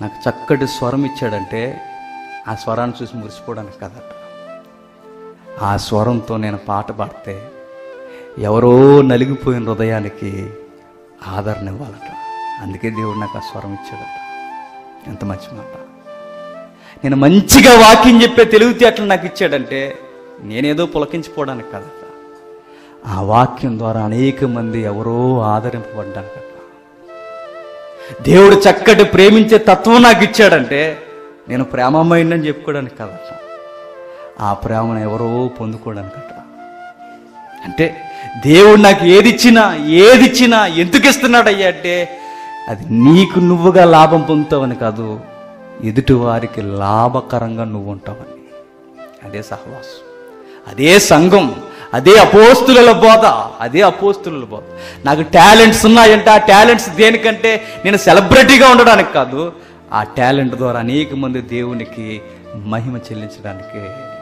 నాకు చక్కటి స్వరం ఇచ్చాడంటే ఆ స్వరాన్ని చూసి మురిసిపోవడానికి కదట ఆ స్వరంతో నేను పాట పాడితే ఎవరో నలిగిపోయిన హృదయానికి ఆదరణ ఇవ్వాలట అందుకే దేవుడు నాకు ఆ స్వరం ఇచ్చాడట ఎంత మంచి మాట నేను మంచిగా వాక్యం చెప్పే తెలివితేటలు నాకు ఇచ్చాడంటే నేనేదో పులకించిపోవడానికి కదట ఆ వాక్యం ద్వారా అనేక మంది ఎవరో ఆదరింపబడ్డానికట దేవుడు చక్కటి ప్రేమించే తత్వం నాకు ఇచ్చాడంటే నేను ప్రేమమైందని చెప్పుకోవడానికి కదట ఆ ప్రేమను ఎవరో పొందుకోవడానికట అంటే దేవుడు నాకు ఏది ఇచ్చినా ఏది ఇచ్చినా ఎందుకు ఇస్తున్నాడయ్యా అంటే అది నీకు నువ్వుగా లాభం పొందుతావని కాదు ఎదుటి వారికి లాభకరంగా నువ్వు ఉంటావని అదే సహవాసం అదే సంఘం అదే అపోస్తుల బోధ అదే అపోస్తుల బోధ నాకు టాలెంట్స్ ఉన్నాయంటే ఆ టాలెంట్స్ దేనికంటే నేను సెలబ్రిటీగా ఉండడానికి కాదు ఆ టాలెంట్ ద్వారా అనేక మంది దేవునికి మహిమ చెల్లించడానికి